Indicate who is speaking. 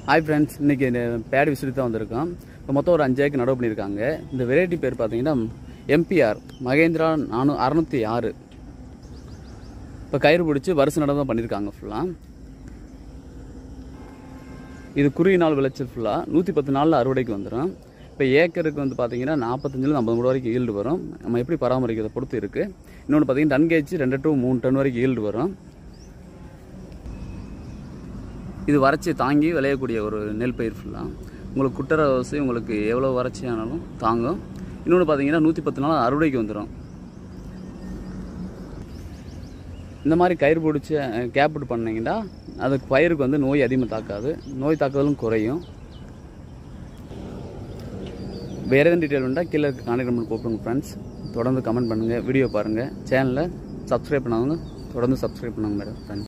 Speaker 1: hi friends இன்றைக்கி பேட் visit தான் வந்திருக்கோம் இப்போ மொத்தம் ஒரு அஞ்சு ஏக்கர் நடவு பண்ணியிருக்காங்க இந்த வெரைட்டி பேர் பார்த்தீங்கன்னா எம்பிஆர் மகேந்திரா நானூ அறநூற்றி ஆறு இப்போ கயிறு பிடிச்சி வருஷ நடவு தான் பண்ணியிருக்காங்க ஃபுல்லாக இது குறுகிய நாள் விளைச்சல் ஃபுல்லாக நூற்றி பத்து நாளில் அறுவடைக்கு வந்துடும் இப்போ ஏக்கருக்கு வந்து பார்த்தீங்கன்னா நாற்பத்தஞ்சில் ஐம்பது மூணு வரைக்கும் ஈல்டு வரும் நம்ம எப்படி பராமரிக்கிறதை பொறுத்து இருக்குது இன்னொன்று பார்த்தீங்கன்னா டன் கேஜ் ரெண்டு டு மூணு டன் வரைக்கும் ஈல்டு வரும் இது வறட்சி தாங்கி விளையக்கூடிய ஒரு நெல் பயிர் ஃபுல்லாக உங்களுக்கு குட்டர வசதி உங்களுக்கு எவ்வளோ வறட்சி ஆனாலும் தாங்கும் இன்னொன்று பார்த்தீங்கன்னா நூற்றி பத்து நாள் அறுவடைக்கு வந்துடும் இந்த மாதிரி கயிறு பிடிச்சி கேப்டு பண்ணிங்கன்னா அதுக்கு பயிருக்கு வந்து நோய் அதிகமாக தாக்காது நோய் தாக்குதலும் குறையும் வேறு எதுவும் டீட்டெயில் வேண்டாம் கீழே இருக்க கான்டாக்ட் நம்பர் கூப்பிடுங்க ஃப்ரெண்ட்ஸ் தொடர்ந்து கமெண்ட் பண்ணுங்கள் வீடியோ பாருங்கள் சேனலை சப்ஸ்கிரைப் பண்ணாதவங்க தொடர்ந்து சப்ஸ்கிரைப் பண்ணுங்க மேடம் ஃப்ரெண்ட்ஸ்